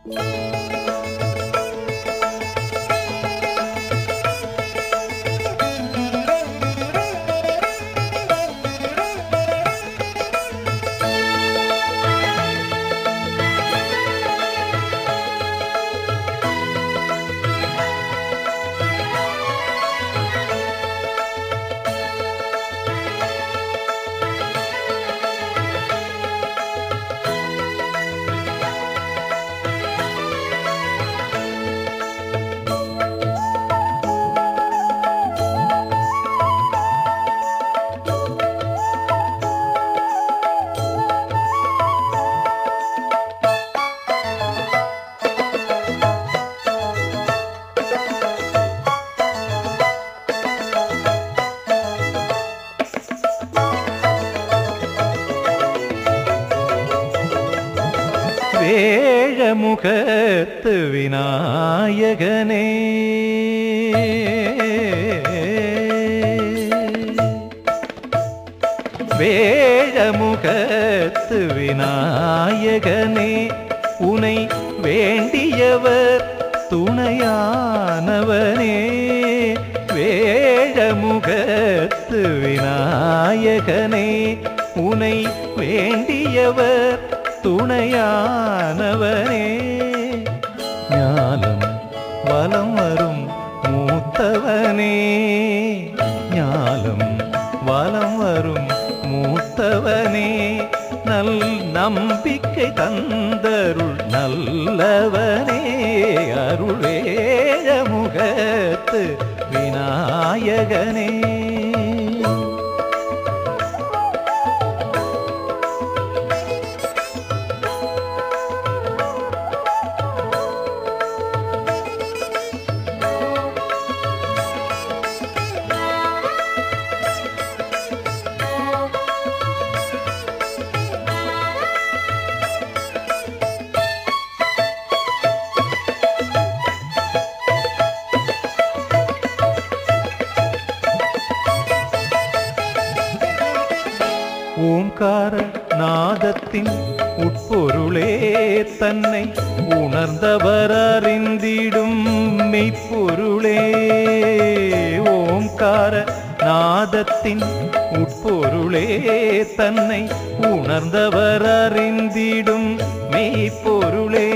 வேழமுகத்து விநாயகனே வேழமுகத்து விநாயகனே உனை வேண்டியவர் துணையானவனே வேழமுகத்து விநாயகனே உனை வேண்டியவர் துணையானவனே ஞானம் வலம் வரும் மூத்தவனே ஞானம் வலம் வரும் மூத்தவனே நல் நம்பிக்கை தந்தருள் நல்லவனே அருளேழ முகத்து விநாயகனே ஓம்கார நாதத்தின் உட்பொருளே தன்னை உணர்ந்தவர் அறிந்திடும் மெய்ப்பொருளே ஓம்கார நாதத்தின் உட்பொருளே தன்னை உணர்ந்தவர் அறிந்திடும் மெய்ப்பொருளே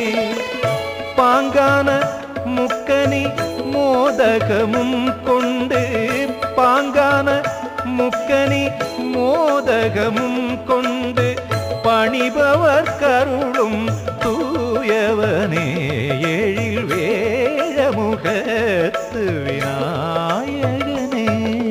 பாங்கான முக்கனி மோதகமும் கொண்டு பாங்கான முக்கனி மோதகமும் கொண்டு பணிபவர் கருளும் தூயவனே எழில் வேழமுகத்து விநாயகனே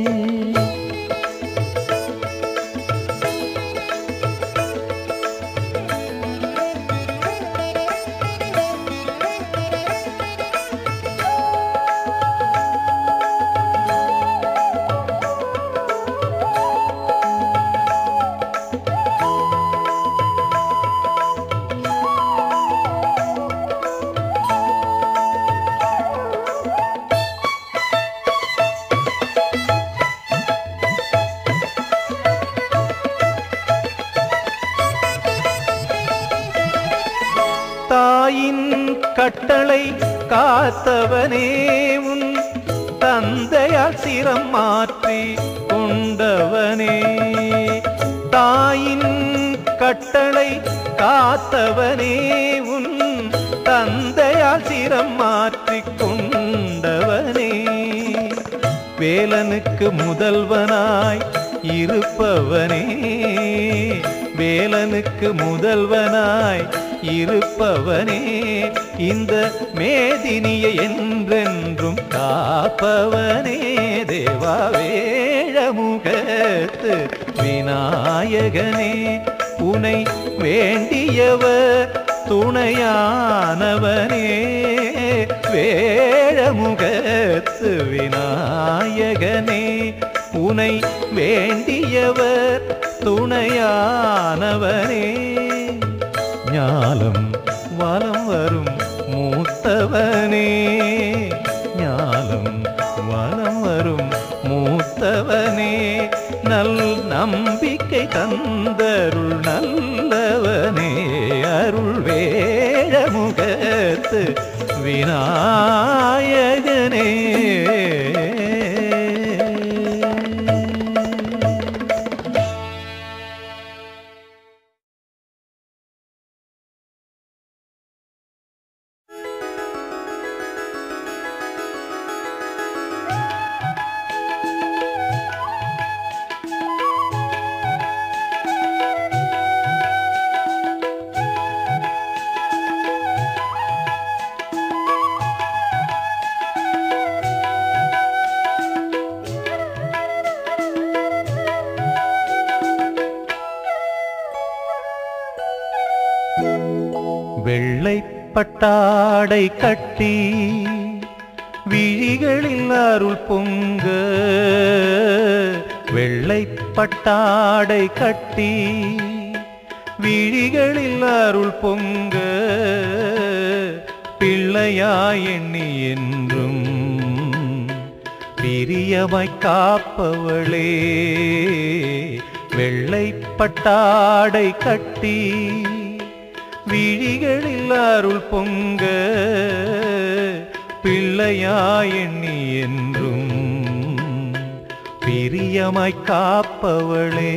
தாயின் கட்டளை காத்தவனே உன் தந்தையால் சிரம் மாற்றி கொண்டவனே தாயின் கட்டளை காத்தவனே உன் தந்தையால் சிரம் மாற்றி கொண்டவனே வேலனுக்கு முதல்வனாய் இருப்பவனே வேலனுக்கு முதல்வனாய் இருப்பவனே இந்த மேதினியை என்றென்றும் காப்பவனே தேவா வேழமுகத்து விநாயகனே உனை வேண்டியவர் துணையானவனே வேழமுகத்து விநாயகனே உனை வேண்டியவர் துணையானவனே ஞாலம் வலம் வரும் மூத்தவனே ஞாலம் வலம் வரும் மூத்தவனே நல் நம்பிக்கை தந்தருள் நல்லவனே அருள் வேழமுக எழுத்து விநாயகனே வெள்ளைப்பட்டாடை கட்டி விழிகளில் அருள் பொங்க வெள்ளைப்பட்டாடை கட்டி விழிகளில் அருள் பொங்க பிள்ளையாய் எண்ணி என்றும் பிரியமாய் காப்பவளே வெள்ளைப்பட்டாடை கட்டி விழிகளில் அருள் பொங்க பிள்ளையாய் எண்ணி என்றும் பிரியமாய் காப்பவளே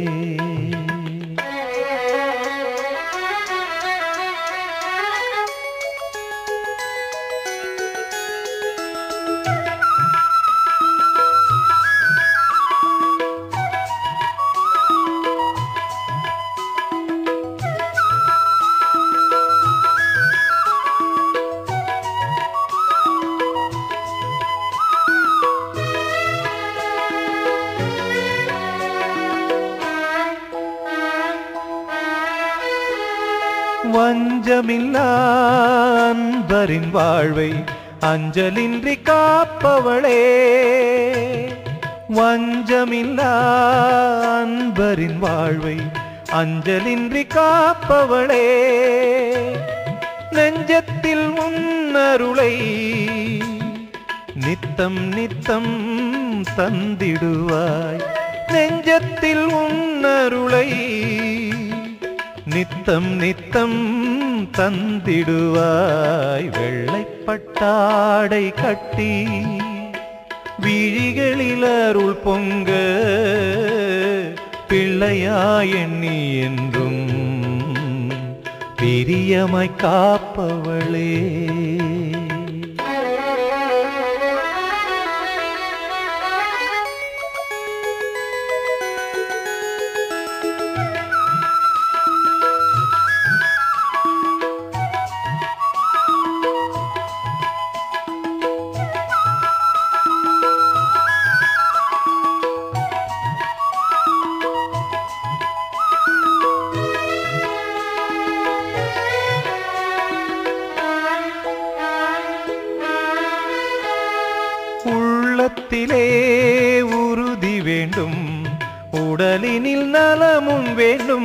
வஞ்சமில்லா அன்பரின் வாழ்வை அஞ்சலின்றி காப்பவளே வஞ்சமில்லா அன்பரின் வாழ்வை அஞ்சலின்றி காப்பவளே நெஞ்சத்தில் உன்னருளை நித்தம் நித்தம் தந்திடுவாய் நெஞ்சத்தில் உன்னருளை நித்தம் நித்தம் தந்திடுவாய் வெள்ளைப்பட்டாடை கட்டி விழிகளில் அருள் பொங்க பிள்ளையாய் எண்ணி என்றும் பிரியமாய் காப்பவளே உள்ளத்திலே உறுதி வேண்டும் உடலினில் நலமும் வேண்டும்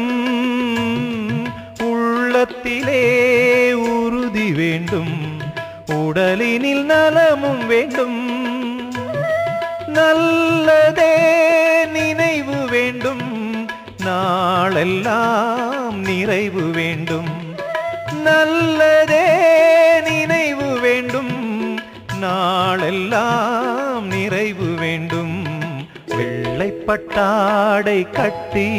உள்ளத்திலே உறுதி வேண்டும் உடலினில் நலமும் வேண்டும் நல்லதே நினைவு வேண்டும் நாளெல்லாம் நிறைவு வேண்டும் நல்லதே நினைவு வேண்டும் நாளெல்லாம் நிறைவு வேண்டும் வெள்ளைப்பட்டாடை கட்டி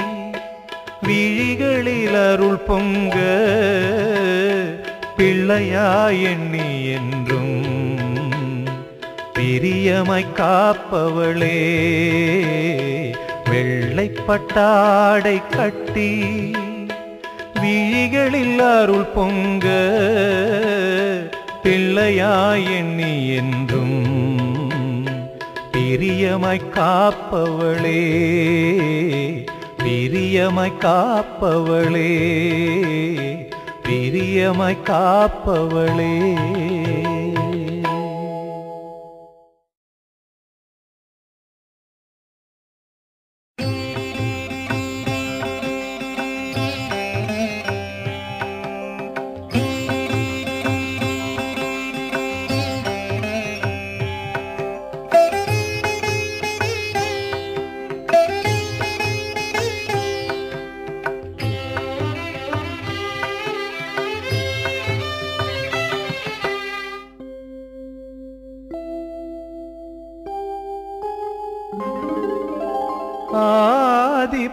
விழிகளில் அருள் பொங்க பிள்ளையாய் எண்ணி என்றும் பிரியமாய் காப்பவளே வெள்ளைப்பட்டாடை கட்டி விழிகளில் அருள் பொங்க பிள்ளையாய் எண்ணி என்றும் பிரியமாய் காப்பவளே பிரியமாய் காப்பவளே பிரியமாய் காப்பவளே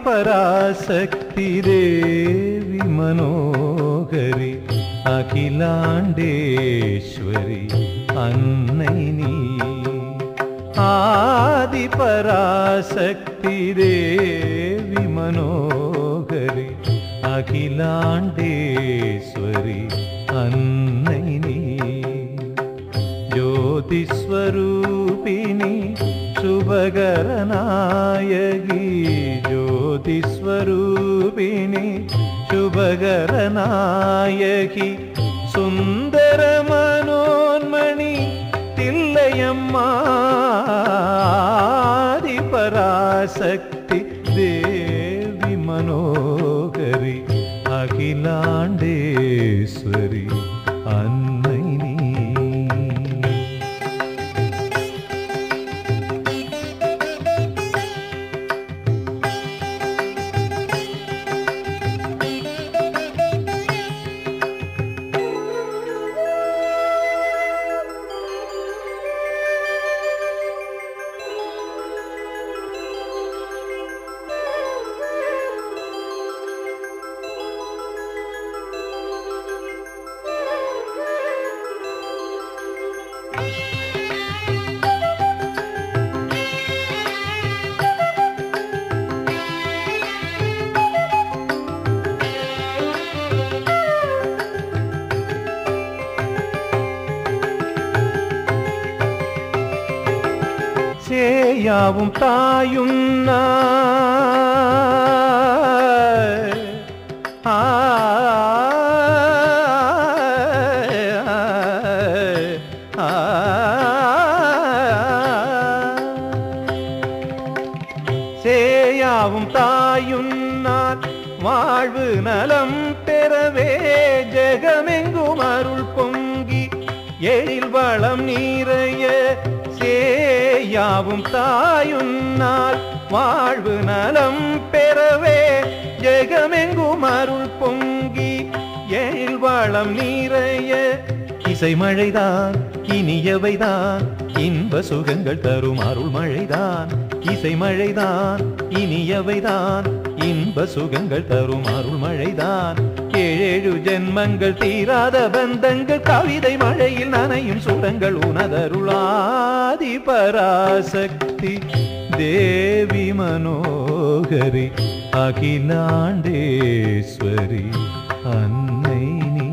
ஆதிபராசக்தி தேவி மனோகரி அகிலாண்டேஸ்வரி அன்னை நீ ஆதிபராசக்தி தேவி மனோகரி அகிலாண்டேஸ்வரி அன்னை நீ ज्योतिस्वरूपिणि शुभकरनायकी ज्योतिस्वरूपिणि शुभकरनायकि सुन्दरमनोन्मणि तिल्लयम्मादिपराशक्ति देवि मनोहरि अखिलाण्डेश्वरि अन्नै நீ சேயாவும் தாயும் நாய். ஆ, ஆ, சேயாவும் தாயும் நான் வாழ்வு நலம் பெறவே ஜெகமெங்கும் அருள் பொங்கி எழில் வளம் நீரைய சேயாவும் தாயுன்னால் வாழ்வு நலம் பெறவே ஜெகமெங்கும் அருள் பொங்கி எழில் வளம் நீரைய இசை மழைதான் இனியவைதான் இன்ப சுகங்கள் தரும் அருள் மழைதான் இசை மழைதான் இனியவைதான் இன்ப சுகங்கள் தரும் அருள் மழைதான் ஏழேழு ஜென்மங்கள் தீராத பந்தங்கள் கவிதை மழையில் நனையும் சுரங்கள் உனதருளாதி பராசக்தி தேவி மனோகரி அகிலாண்டேஸ்வரி அன்னை நீ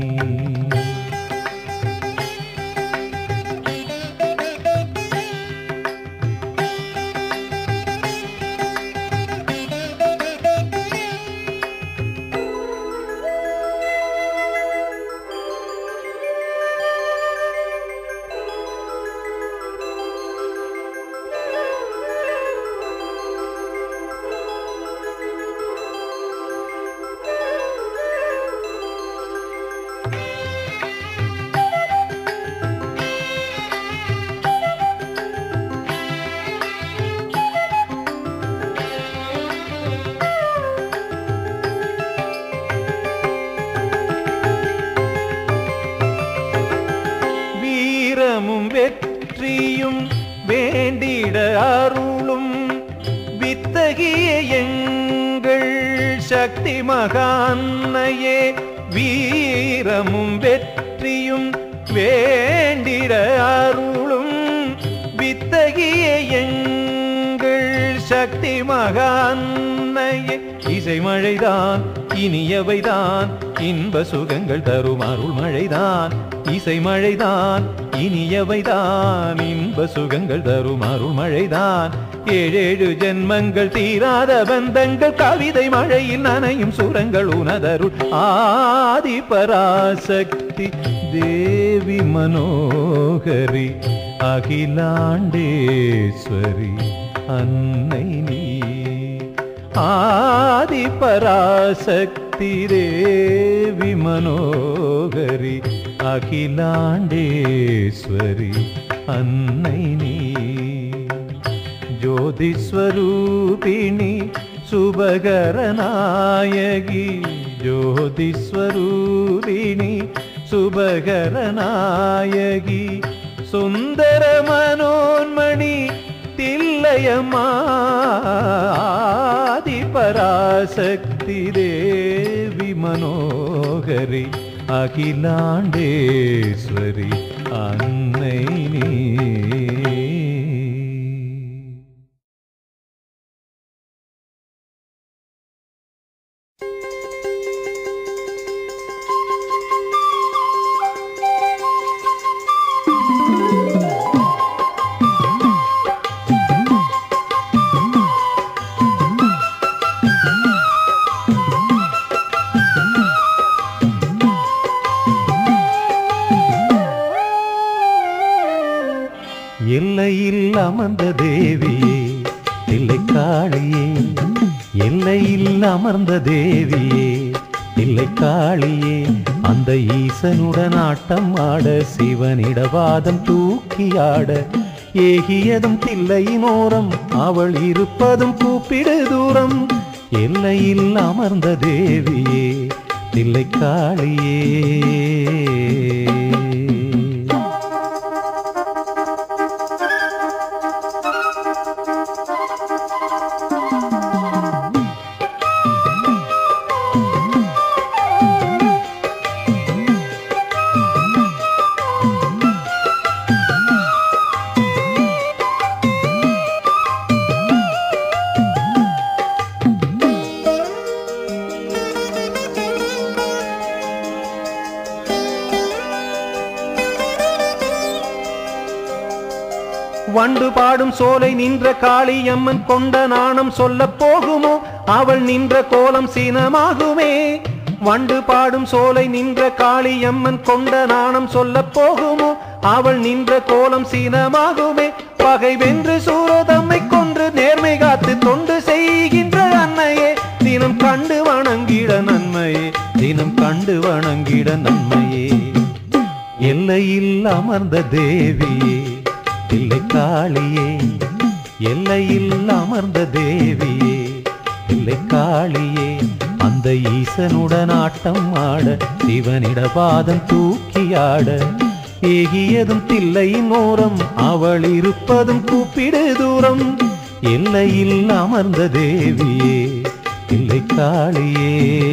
வீரமும் வெற்றியும் வேண்டிட அருளும் வித்தகிய எங்கள் சக்தி மகான்னையே வீரமும் வெற்றியும் வேண்டிட அருளும் வித்தகிய எங்கள் சக்தி மகான்னையே இசை மழைதான் இனியவைதான் இன்ப சுகங்கள் தரும் அருள் மழைதான் இசை மழைதான் இனியவைதான் இன்ப சுகங்கள் தரும் அருள் மழைதான் ஏழேழு ஜென்மங்கள் தீராத பந்தங்கள் கவிதை மழையில் நனையும் சுரங்கள் உனதருள் ஆதி பராசக்தி தேவி மனோகரி அகிலாண்டேஸ்வரி அன்னை நீ ஆதி பராசக்தி தேவி மனோகரி அகிலாண்டேஸ்வரி அன்னை நீ ज्योतिस्वरूपिणि शुभकरनायकि ज्योतिस्वरूपिणि शुभकरनायकि सुन्दरमनोन्मणि तिल्लयमादिप பராசக்தி தேவி மனோகரி அகிலாண்டேஸ்வரி அன்னை நீ எல்லையில் அமர்ந்த தேவியே இல்லை காளியே எல்லையில் அமர்ந்த தேவியே இல்லை காளியே அந்த ஈசனுடன் ஆட்டம் ஆட சிவனிடவாதம் தூக்கியாட ஏகியதும் தில்லையினோரம் அவள் இருப்பதும் கூப்பிடு தூரம் எல்லையில் அமர்ந்த தேவியே தில்லை காளியே வண்டு பாடும் சோலை நின்ற காளியம்மன் கொண்ட நாணம் சொல்ல போகுமோ அவள் நின்ற கோலம் சீனமாகுமே வண்டு பாடும் சோலை நின்ற காளியம்மன் கொண்ட நாணம் சொல்ல போகுமோ அவள் நின்ற கோலம் சீனமாகுமே பகை வென்று சூரதம்மை கொன்று நேர்மை காத்து தொண்டு செய்கின்ற அன்னையே தினம் கண்டு வணங்கிட நன்மையே தினம் கண்டு வணங்கிட நன்மையே எல்லையில் அமர்ந்த தேவியே இல்லை காளியே எல்லையில் அமர்ந்த தேவியே இல்லை காளியே அந்த ஈசனுடன் ஆட்டம் ஆட சிவனிட பாதம் தூக்கியாட ஏகியதும் தில்லையின் ஓரம் அவள் இருப்பதும் கூப்பிடு தூரம் எல்லையில் அமர்ந்த தேவியே இல்லை காளியே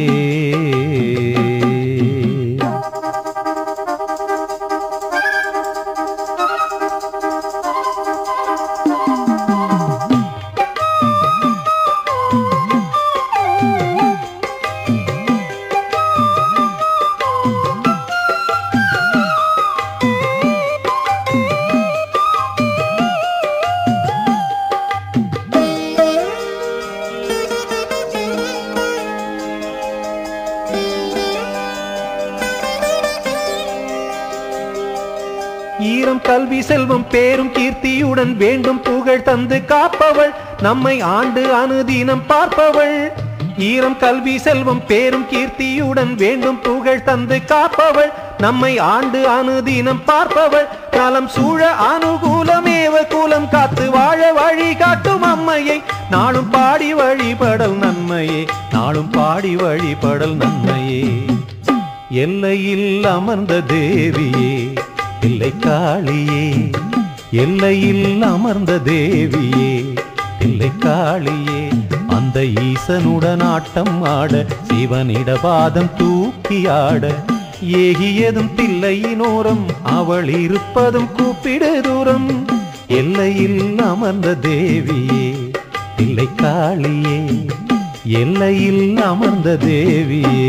ஈரம் கல்வி செல்வம் பேரும் கீர்த்தியுடன் வேண்டும் புகழ் தந்து காப்பவள் நம்மை ஆண்டு அனுதினம் பார்ப்பவள் ஈரம் கல்வி செல்வம் பேரும் கீர்த்தியுடன் வேண்டும் புகழ் தந்து காப்பவள் நம்மை ஆண்டு அனுதினம் பார்ப்பவள் நலம் சூழ அனுகூலமேவ கூலம் காத்து வாழ வழி காட்டும் அம்மையை நாளும் பாடி வழிபடல் நன்மையே நாளும் பாடி வழிபடல் நன்மையே எல்லையில் அமர்ந்த தேவியே இல்லை காளியே எல்லையில் அமர்ந்த தேவியே இல்லை காளியே அந்த ஈசனுடன் ஆட்டம் ஆட சிவனிட பாதம் தூக்கியாட ஏகியதும் தில்லையினோரம் அவள் இருப்பதும் கூப்பிடு தூரம் எல்லையில் அமர்ந்த தேவியே இல்லை காளியே எல்லையில் அமர்ந்த தேவியே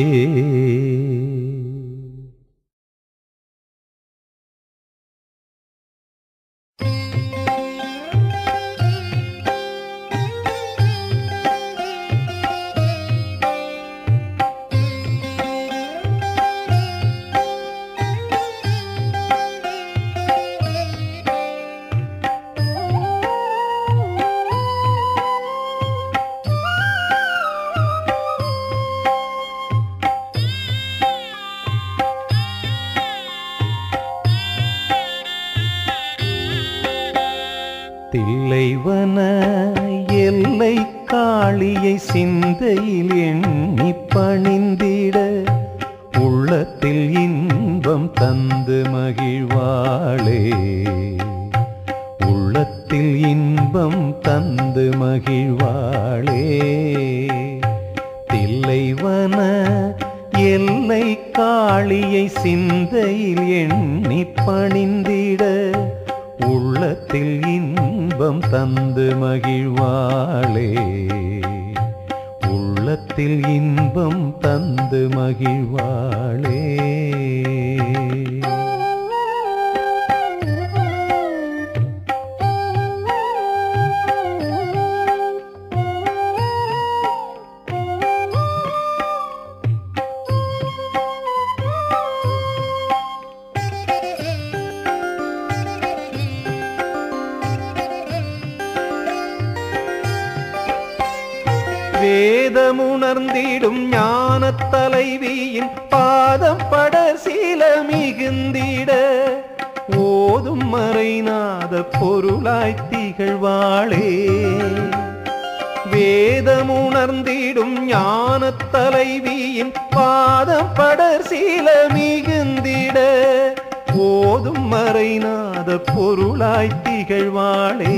தில்லைவன எல்லை காளியை சிந்தையில் எண்ணி பணிந்திட உள்ளத்தில் இன்பம் தந்து மகிழ்வாளே உள்ளத்தில் உள்ளத்தில் இன்பம் தந்து மகிழ்வாளே தில்லைவன எல்லை காளியை சிந்தையில் எண்ணி பணிந்திட உள்ளத்தில் இன்பம் தந்து மகிழ்வாளே உள்ளத்தில் இன்பம் தந்து மகிழ்வாளே வேதமுணர்ந்திடும் ஞான தலைவியின் பாதம் பட சீல மிகுந்திட ஓதும் மறைநாத பொருளாய் திகழ்வாளே வேதமுணர்ந்திடும் ஞான தலைவியின் பாதம் படர் சீல மிகுந்திட ஓதும் மறைநாத பொருளாய் திகழ்வாளே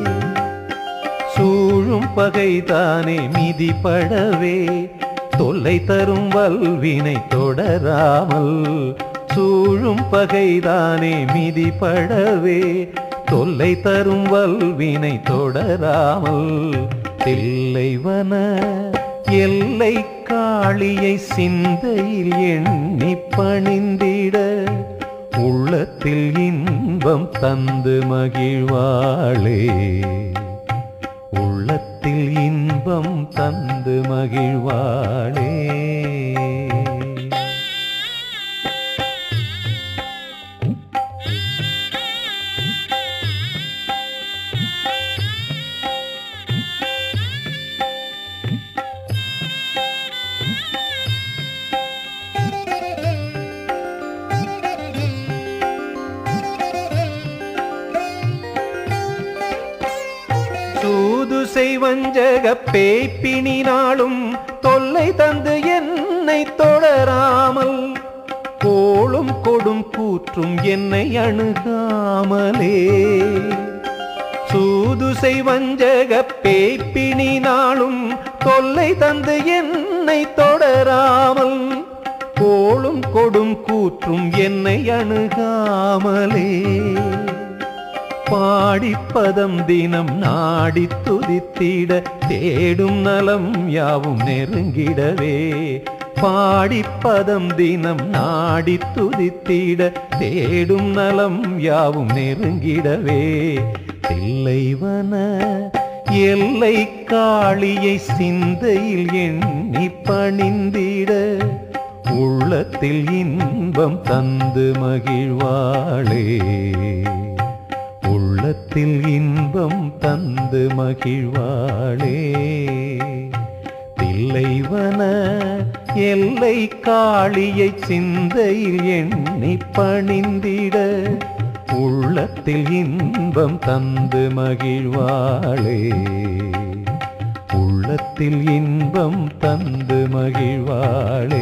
சூழும் பகைதானே மிதிப்படவே தொல்லை தரும் வல்வினை தொடராமல் சூழும் பகைதானே மிதிப்படவே தொல்லை தரும் வல்வினை தொடராமல் தில்லைவன எல்லை காளியை சிந்தையில் எண்ணி பணிந்திட உள்ளத்தில் இன்பம் தந்து மகிழ்வாளே உள்ளத்தில் இன்பம் தந்து மகிழ்வாளே சூது செய்வஞ்சக பேய்ப்பினினாலும் தொல்லை தந்து என்னை தொடராமல் கோளும் கொடும் கூற்றும் என்னை அணுகாமலே சூது செய்வஞ்சக பேய்ப்பினினாலும் தொல்லை தந்து என்னை தொடராமல் கோளும் கொடும் கூற்றும் என்னை அணுகாமலே பாடிப்பதம் தினம் நாடி துதித்திட தேடும் நலம் யாவும் நெருங்கிடவே பாடிப்பதம் தினம் நாடி துதித்திட தேடும் நலம் யாவும் நெருங்கிடவே தில்லைவன எல்லை காளியை சிந்தையில் எண்ணி பணிந்திட உள்ளத்தில் இன்பம் தந்து மகிழ்வாளே உள்ளத்தில் இன்பம் தந்து மகிழ்வாளே தில்லைவன எல்லை காளியை சிந்தையில் எண்ணி பணிந்திட உள்ளத்தில் இன்பம் தந்து மகிழ்வாளே உள்ளத்தில் இன்பம் தந்து மகிழ்வாளே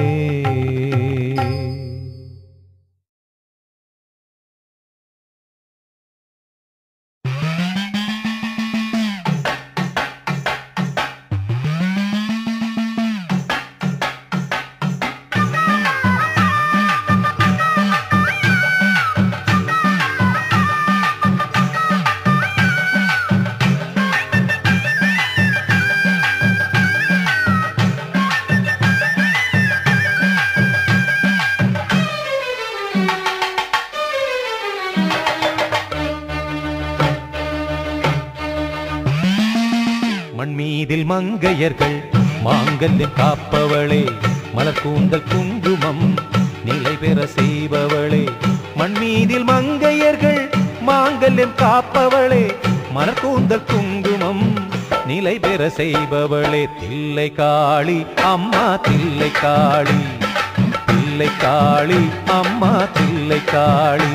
மண்மீதில் மங்கையர்கள் மாங்கல்யம் காப்பவளே மலர் கூந்தல் குங்குமம் நிலை பெற செய்பவளே மண்மீதில் மங்கையர்கள் மாங்கல்யம் காப்பவளே மலர் கூந்தல் குங்குமம் நிலை பெற செய்பவளே தில்லை காளி அம்மா தில்லை காளி தில்லை காளி அம்மா தில்லை காளி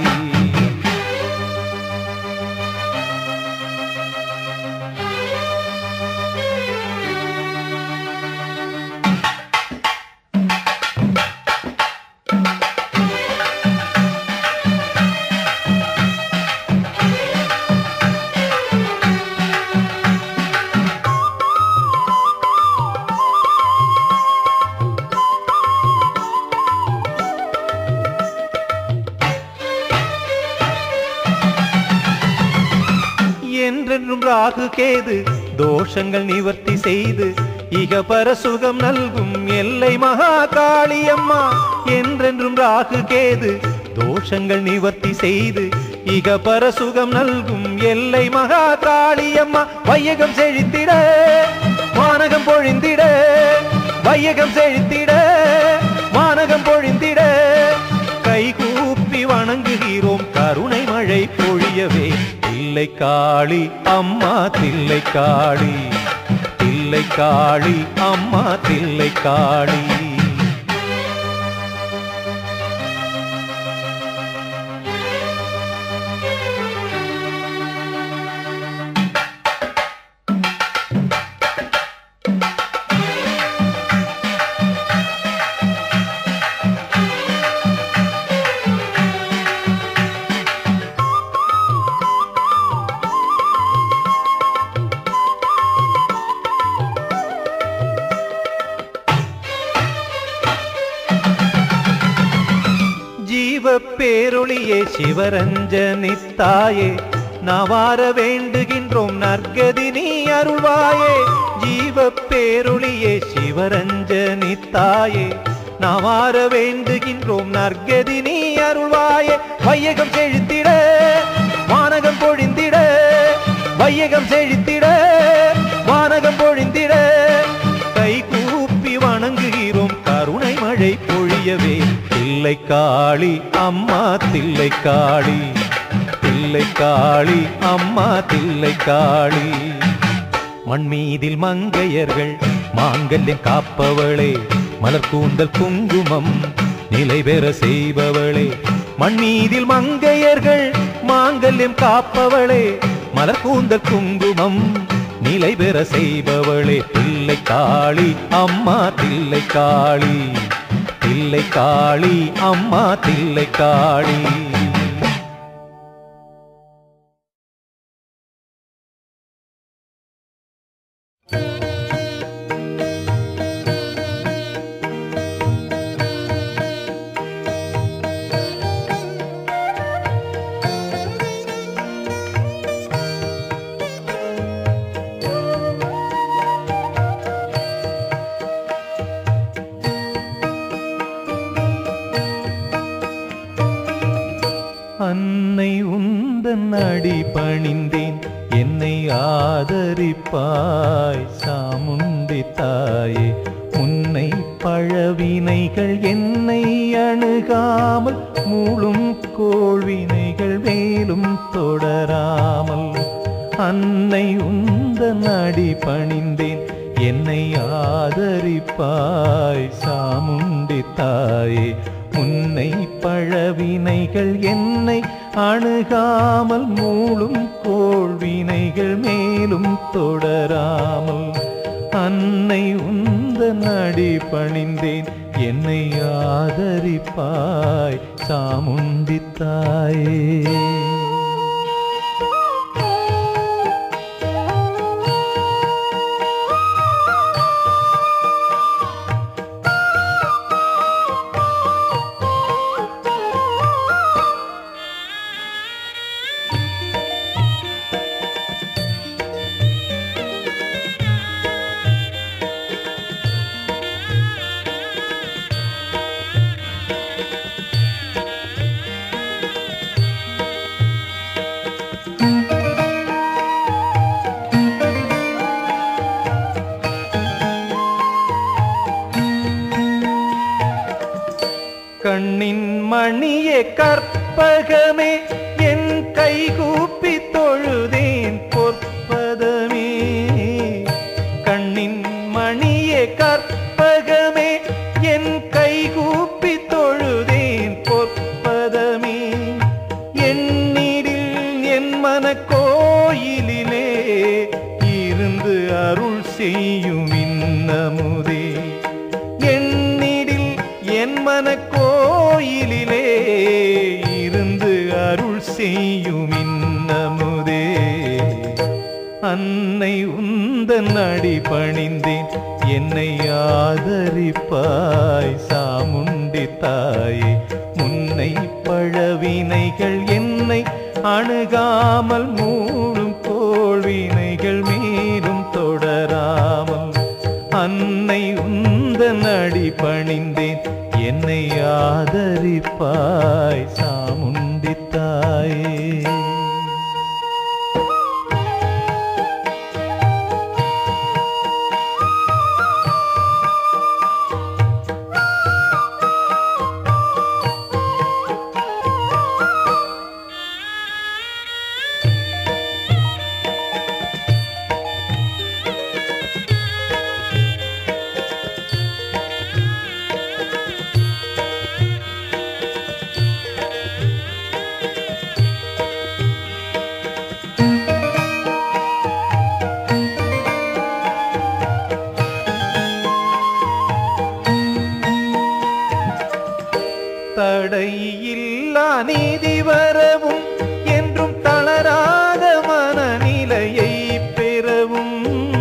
என்றென்றும் ராகு கேது தோஷங்கள் நிவர்த்தி செய்து இகபர சுகம் நல்கும் எல்லை மகா காளியம்மா என்றென்றும் ராகு கேது தோஷங்கள் நிவர்த்தி செய்து இகபர சுகம் நல்கும் எல்லை மகா காளியம்மா வையகம் செழித்திட வானகம் பொழிந்திட வையகம் செழித்திட வானகம் பொழிந்திட கைகூப்பி வணங்குகிறோம் கருணை மழை பொழியவே தில்லை காளி அம்மா தில்லை காளி தில்லை காளி அம்மா தில்லை காளி ஜீவ பேரொளியே சிவரஞ்சனி தாயே நவார வேண்டுகின்றோம் நற்கதி நீ அருள்வாயே ஜீவ பேரொளியே சிவரஞ்சனி தாயே நவார வேண்டுகின்றோம் நற்கதி நீ அருள்வாயே வையகம் செழித்திட வானகம் பொழிந்திட வையகம் செழித்திட வானகம் பொழிந்திட கை கூப்பி வணங்குகிறோம் கருணை மழை பொழியவே தில்லை காளி அம்மா தில்லை காளி தில்லை காளி அம்மா தில்லை காளி மண்மீதில் மங்கையர்கள் மாங்கல்யம் காப்பவளே மலர் கூந்தல் குங்குமம் நிலை பெற செய்பவளே மண்மீதில் மங்கையர்கள் மாங்கல்யம் காப்பவளே மலர் கூந்தல் குங்குமம் நிலை பெற செய்பவளே தில்லை காளி அம்மா தில்லை காளி தில்லை காளி அம்மா தில்லை காளி அன்னை உந்தன் அடி பணிந்தேன் என்னை ஆதரிப்பாய் சாமுண்டி தாயே உன்னை பழவினைகள் என்னை அணுகாமல் மூளும் கோள்வினைகள் மேலும் தொடராமல் அன்னை உந்தன் அடி பணிந்தேன் என்னை ஆதரிப்பாய் சாமுண்டி தாயே உன்னை பழவினைகள் என்னை அணுகாமல் மூளும் கோள்வினைகள் மேலும் தொடராமல் அன்னை உந்த நடி பணிந்தேன் என்னை ஆதரிப்பாய் சாமுண்டி தாயே கண்ணின் மணியே கற்பகமே என் கைகூப்பி தொழுதேன் பொற்பதமே கண்ணின் மணியே கற்பகமே என் கைகூப்பி தொழுதேன் பொற்பதமே எண்ணிடில் என் மன கோயிலிலே இருந்து அருள் செய்யும் இன்னமுதே எண்ணிடில் என் மன கோயிலிலே இருந்து அருள் செய்யும் இன்னமுதே அன்னை உந்தன் அடி பணிந்தேன் என்னை ஆதரிப்பாய் சாமுண்டி தாயே முன்னை பழவினைகள் என்னை அணுகாமல் மூடும் கோள்வினை என்னை ஆதரிப்பாய் சாமுண்டி தாயே தடையில்லா நீதி வரவும் என்றும் தளராத மனநிலையை பெறவும்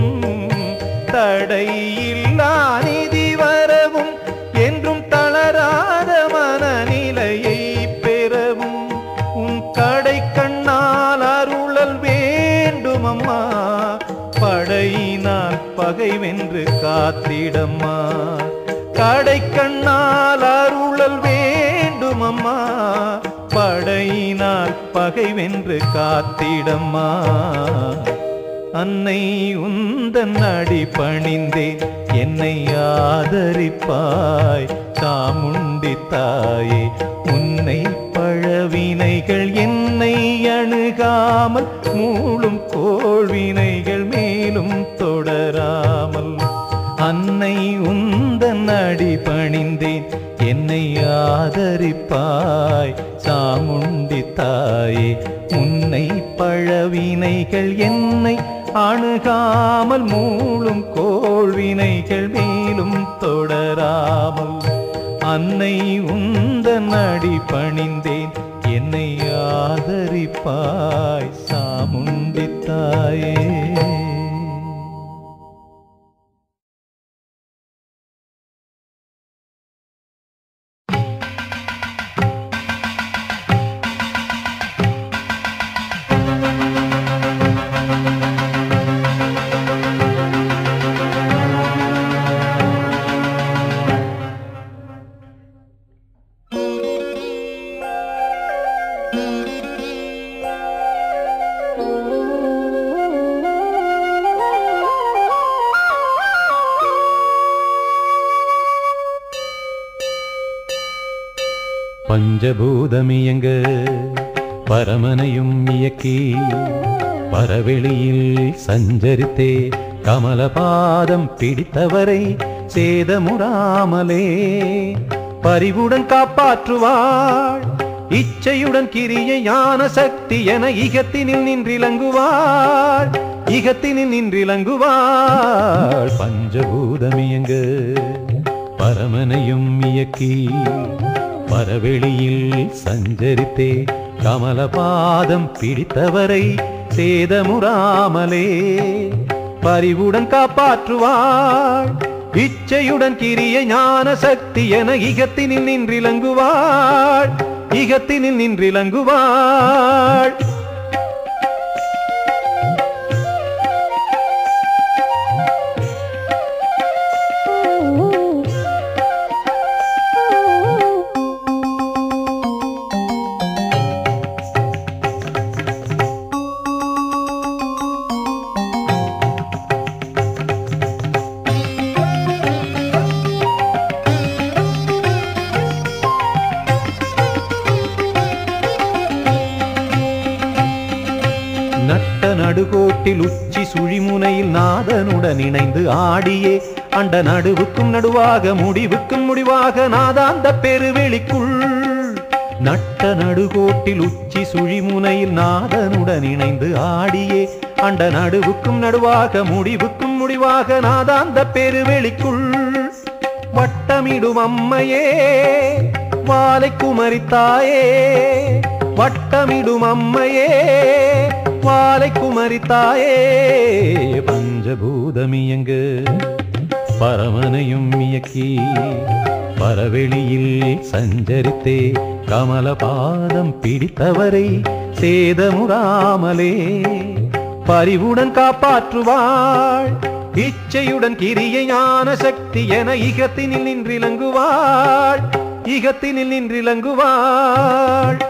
தடையில்லா நீதி வரவும் என்றும் தளராத மனநிலையை பெறவும் உன் கடை கண்ணால் அருளல் வேண்டும் அம்மா படையினால் பகை வென்று காத்திடம்மா கடை கண்ணால் அருளல் வேண்டும் அம்மா படையினால் பகை வென்று காத்திடம்மா அன்னை உந்தன் அடி பணிந்தேன் என்னை ஆதரிப்பாய் சாமுண்டி தாயே உன்னை பழவினைகள் என்னை அணுகாமல் மூளும் கோள்வினைகள் மேலும் தொடராமல் அன்னை உந்தன் அடி பணிந்தேன் என்னை ஆதரிப்பாய் சாமுண்டி தாயே உன்னை பழவினைகள் என்னை அணுகாமல் மூளும் கோள்வினைகள் மேலும் தொடராமல் அன்னை உந்தன் அடி பணிந்தேன் என்னை ஆதரிப்பாய் சாமுண்டி தாயே பஞ்சபூதமியங்க பரமனையும் இயக்கி பரவெளியில் சஞ்சரித்தே கமலபாதம் பிடித்தவரை சேதமுறாமலே பரிவுடன் காப்பாற்றுவாள் இச்சையுடன் கிரிய ஞான சக்தி என இகத்தினில் நின்றிலங்குவாள் இகத்தினில் நின்றிலங்குவாள் பஞ்சபூதமியங்க பரமனையும் இயக்கி பரவெளியில் சஞ்சரித்தே கமலபாதம் பிடித்தவரை சேதமுறாமலே பரிவுடன் காப்பாற்றுவாள் இச்சையுடன் கிரிய ஞான சக்தி என இகத்தினில் நின்றிலங்குவாள் இகத்தினில் நின்றிலங்குவாள் நட்ட நடுகோட்டில் உச்சி சுழிமுனையில் நாதனுடன் இணைந்து ஆடியே அண்ட நடுவுக்கும் நடுவாக முடிவுக்கும் முடிவாக நாதாந்த பெருவெளிக்குள் நட்ட நடுகோட்டில் உச்சி சுழிமுனையில் நாதனுடன் இணைந்து ஆடியே அண்ட நடுவுக்கும் நடுவாக முடிவுக்கும் முடிவாக நாதாந்த பெருவெளிக்குள் வட்டமிடும் அம்மையே வாலை குமரித்தாயே வட்டமிடும் அம்மையே வாலை குமரித்தாயே பஞ்சபூதமியங்கு பரமனையும் இயக்கி பரவெளியில் சஞ்சரித்தே கமலபாதம் பிடித்தவரை சேதமுறாமலே பரிவுடன் காப்பாற்றுவாள் இச்சையுடன் கிரிய ஞான சக்தி என இகத்தினில் நின்றிலங்குவாள் இகத்தினில் நின்றிலங்குவாள்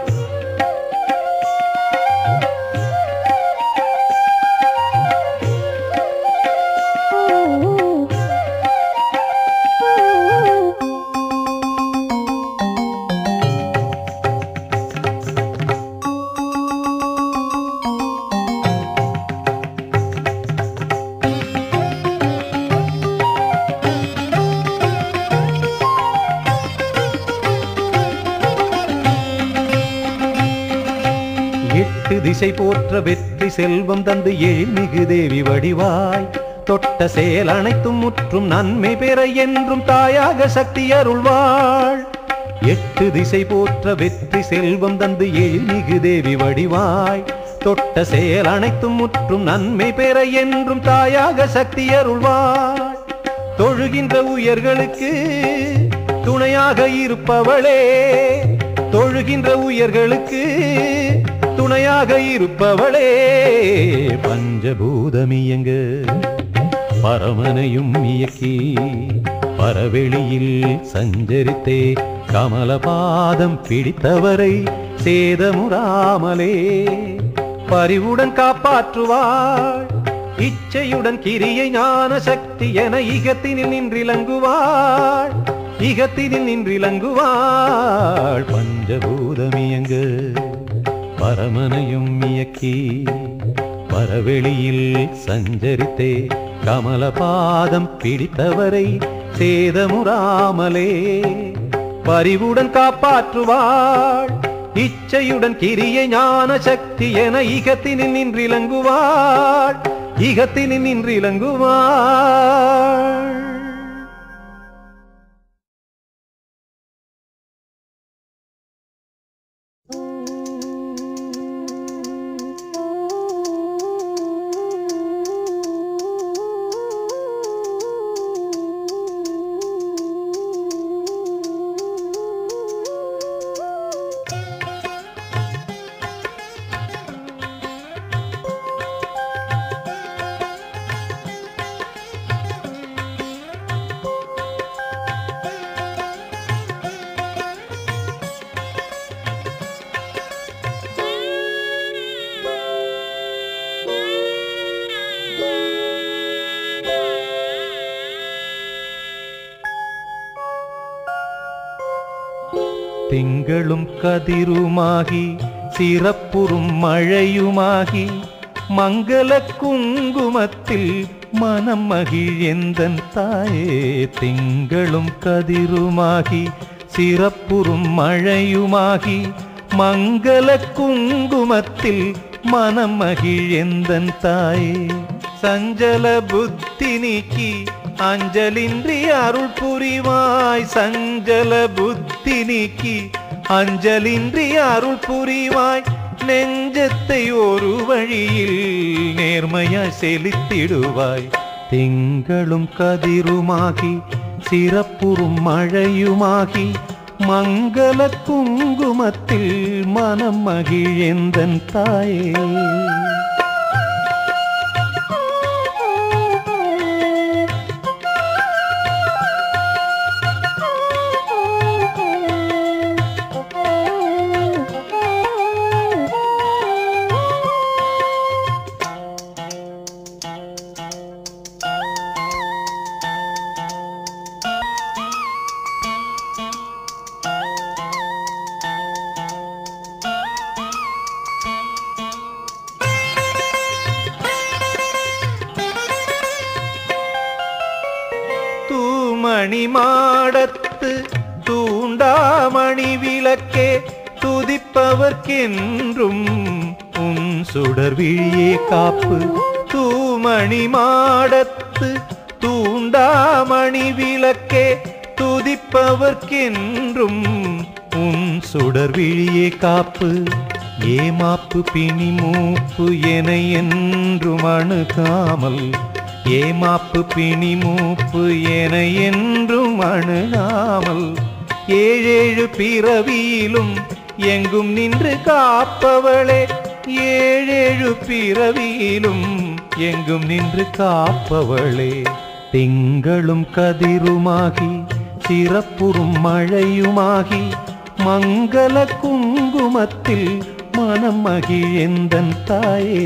எட்டு திசை போற்ற வெற்றி செல்வம் தந்து எழில்மிகு தேவி வடிவாய் தொட்ட செயல் அனைத்தும் முற்றும் நன்மை பெற என்றும் தாயாக சக்தி அருள்வாள் எட்டு திசை போற்ற வெற்றி செல்வம் தந்து எழில்மிகு தேவி வடிவாய் தொட்ட செயல் அனைத்தும் முற்றும் நன்மை பெற என்றும் தாயாக சக்தி அருள்வாள் தொழுகின்ற உயர்களுக்கு துணையாக இருப்பவளே தொழுகின்ற உயர்களுக்கு துணையாக இருப்பவளே பஞ்சபூதமியங்க பரமனையும் இயக்கி பரவெளியில் சஞ்சரித்தே கமலபாதம் பிடித்தவரை சேதமுறாமலே பரிவுடன் காப்பாற்றுவாள் இச்சையுடன் கிரியை ஞான சக்தி என இகத்தினில் நின்றிலங்குவாள் இகத்தினில் நின்றிலங்குவாள் பஞ்சபூதமியங்க பரமனையும் இயக்கி பரவெளியில் சஞ்சரித்தே கமலபாதம் பிடித்தவரை சேதமுறாமலே பரிவுடன் காப்பாற்றுவாள் இச்சையுடன் கிரியை ஞான சக்தி என இகத்தினில் நின்றிலங்குவாள் இகத்தினில் நின்றிலங்குவாள் திங்களும் கதிருமாகி சிறப்புறும் மழையுமாகி மங்கள குங்குமத்தில் மனம் மகிழ்ந்தன் தாயே திங்களும் கதிருமாகி சிறப்புறும் மழையுமாகி மங்கள குங்குமத்தில் மனம் மகிழ்ந்தன் தாயே சஞ்சல புத்தி நீக்கி அஞ்சலின்றி அருள் புரிவாய் சஞ்சல புத்தி நீக்கி அஞ்சலின்றி அருள் புரிவாய் நெஞ்சத்தை ஒரு வழியில் நேர்மையாய் செலுத்திடுவாய் திங்களும் கதிருமாகி சிறப்புறும் மழையுமாகி மங்கள குங்குமத்தில் மனம் மகிழ்ந்தன் தாயே தூமணி மாடத்து தூண்டாமணி விளக்கே துதிப்பவர்க்கென்றும் உன் சுடர் விழியே காப்பு தூமணி மாடத்து தூண்டாமணி விளக்கே துதிப்பவர்க்கென்றும் உன் சுடர் விழியே காப்பு ஏமாப்பு பிணி மூப்பு என என்றும் அணுகாமல் ஏமாப்பு பிணி மூப்பு என என்றும் அணுகாமல் ஏழேழு பிறவியிலும் எங்கும் நின்று காப்பவளே ஏழேழு பிறவியிலும் எங்கும் நின்று காப்பவளே திங்களும் கதிருமாகி சிறப்புறும் மழையுமாகி மங்கள குங்குமத்தில் மனம் மகிழ்ந்தன் தாயே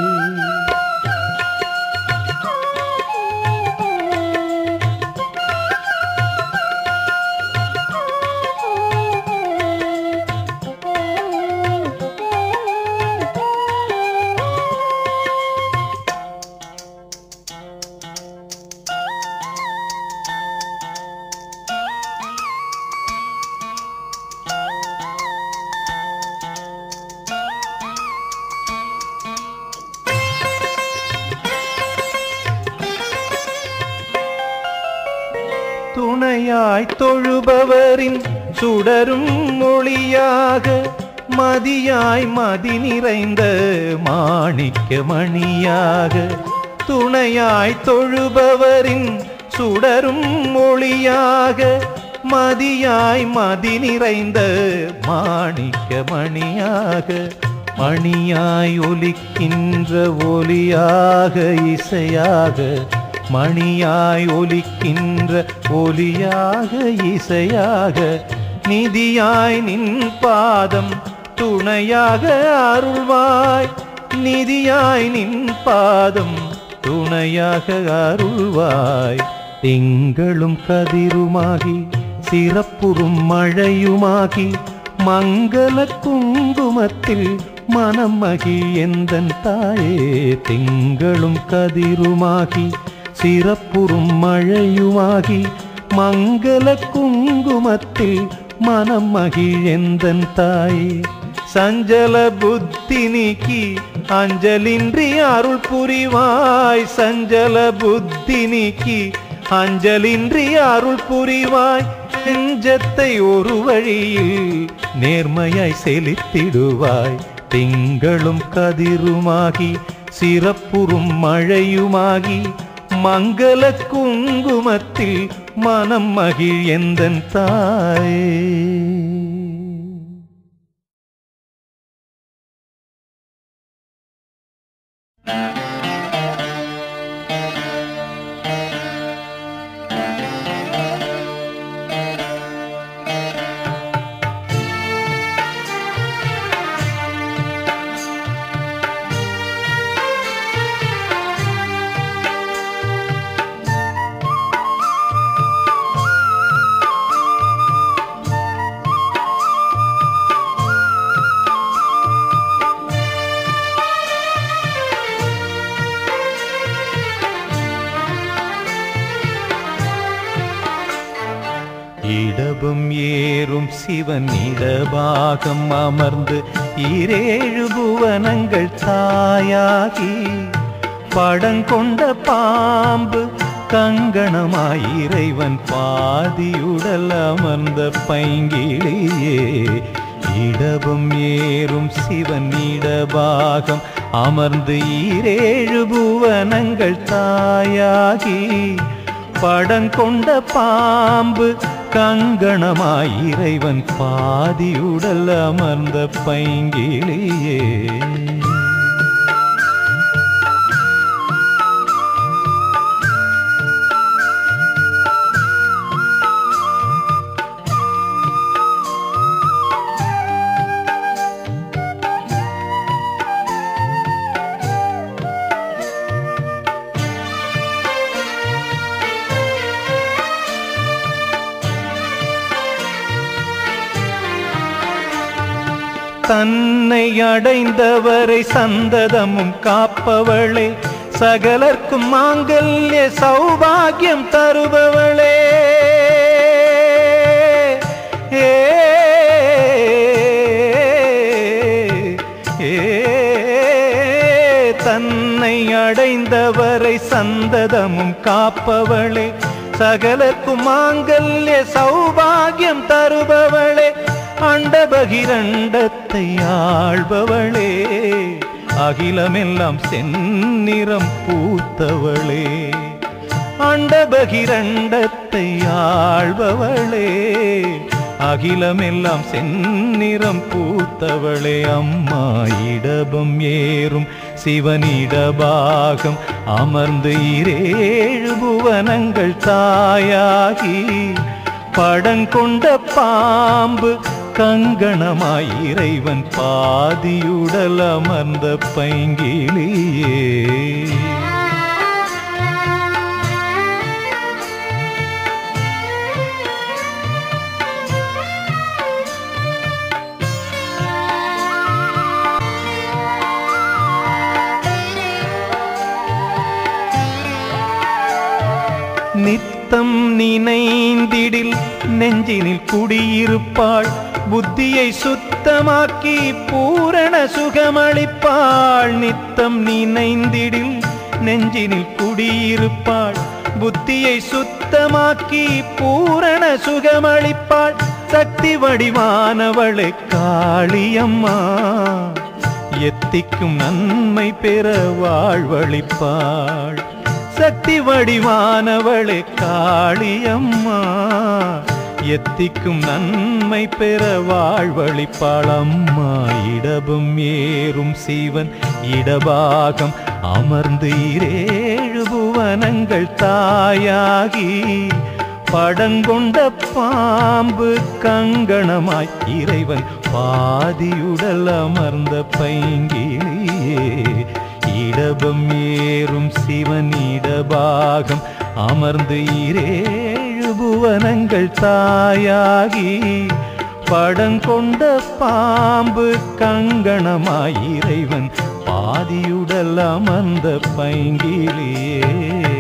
துணையாய் தொழுபவரின் சுடரும் மொழியாக மதியாய் மதி நிறைந்த மாணிக்க மணியாக துணையாய் தொழுபவரின் சுடரும் மொழியாக மதியாய் மதி நிறைந்த மாணிக்க மணியாக மணியாய் ஒலிக்கின்ற ஒலியாக இசையாக மணியாய் ஒலிக்கின்ற ஒலியாக இசையாக நிதியாய் நின் பாதம் துணையாக அருள்வாய் நிதியாய் நின் பாதம் துணையாக அருள்வாய் திங்களும் கதிருமாகி சிறப்புறும் மழையுமாகி மங்கள குங்குமத்தில் மனம் மகிழ் எந்தன் தாயே திங்களும் கதிருமாகி சிறப்புறும் மழையுமாகி மங்கள குங்குமத்தில் மனம் மகிழ் எந்தன் தாயே சஞ்சல புத்தி நீக்கி அஞ்சலின்றி அருள் புரிவாய் சஞ்சல புத்தி நீக்கி அஞ்சலின்றி அருள் புரிவாய் நெஞ்சத்தை ஒரு வழியில் நேர்மையாய் செலுத்திடுவாய் திங்களும் கதிருமாகி சிறப்புறும் மழையுமாகி மங்கள குங்குமத்தில் மனம் மகிழ் எந்தன் தாயே இடபம் ஏறும் சிவன் இடபாகம் அமர்ந்து இரேழு புவனங்கள் தாயாகி படங்கொண்ட பாம்பு கங்கணமாய் இறைவன் பாதியுடல் அமர்ந்த பைங்கிளியே இடபம் ஏறும் சிவன் இடபாகம் அமர்ந்து ஈரேழு புவனங்கள் தாயாகி படங்கொண்ட பாம்பு கங்கணமாய் இறைவன் பாதியுடல் அமர்ந்த பைங்கிளியே தன்னை அடைந்தவரை சந்ததமும் காப்பவளே சகலர்க்கும் மாங்கல்ய சௌபாகியம் தருபவளே ஏ, ஏ, தன்னை அடைந்தவரை சந்ததமும் காப்பவளே சகலர்க்கும் மாங்கல்ய சௌபாகியம் தருபவளே அண்டபகிரண்டத்தை ஆள்பவளே அகிலமெல்லாம் செந்நிறம் பூத்தவளே அண்டபகிரண்டத்தை ஆள்பவளே அகிலமெல்லாம் செந்நிறம் பூத்தவளே அம்மா இடபம் ஏறும் சிவனிடபாகம் அமர்ந்து இரேழு புவனங்கள் தாயாகி படங்கொண்ட பாம்பு கங்கணமாய் இறைவன் பாதியுடல் அமர்ந்த பைங்கிலியே நித்தம் நினைந்திடில் நெஞ்சினில் குடியிருப்பாள் புத்தியை சுத்தமாக்கி பூரண சுகமளிப்பாள் நித்தம் நினைந்திடில் நெஞ்சினில் குடியிருப்பாள் புத்தியை சுத்தமாக்கி பூரண சுகமளிப்பாள் சக்தி வடிவானவளே காளியம்மா எத்திக்கும் நன்மை பெற வாழ்வழிப்பாள் சக்தி வடிவானவளே காளியம்மா எத்திக்கும் நன்மை பெற வாழ்வழிப்பாள் அம்மா இடபம் ஏறும் சிவன் இடபாகம் அமர்ந்து இரேழு புவனங்கள் தாயாகி படங்கொண்ட பாம்பு கங்கணமாய் இறைவன் பாதியுடல் அமர்ந்த பைங்கிலியே இடபம் ஏறும் சிவன் இடபாகம் அமர்ந்து இரேழு புவனங்கள் தாயாகி படங்கொண்ட பாம்பு கங்கணமாய் இறைவன் பாதியுடல் அமர்ந்த பைங்கிலியே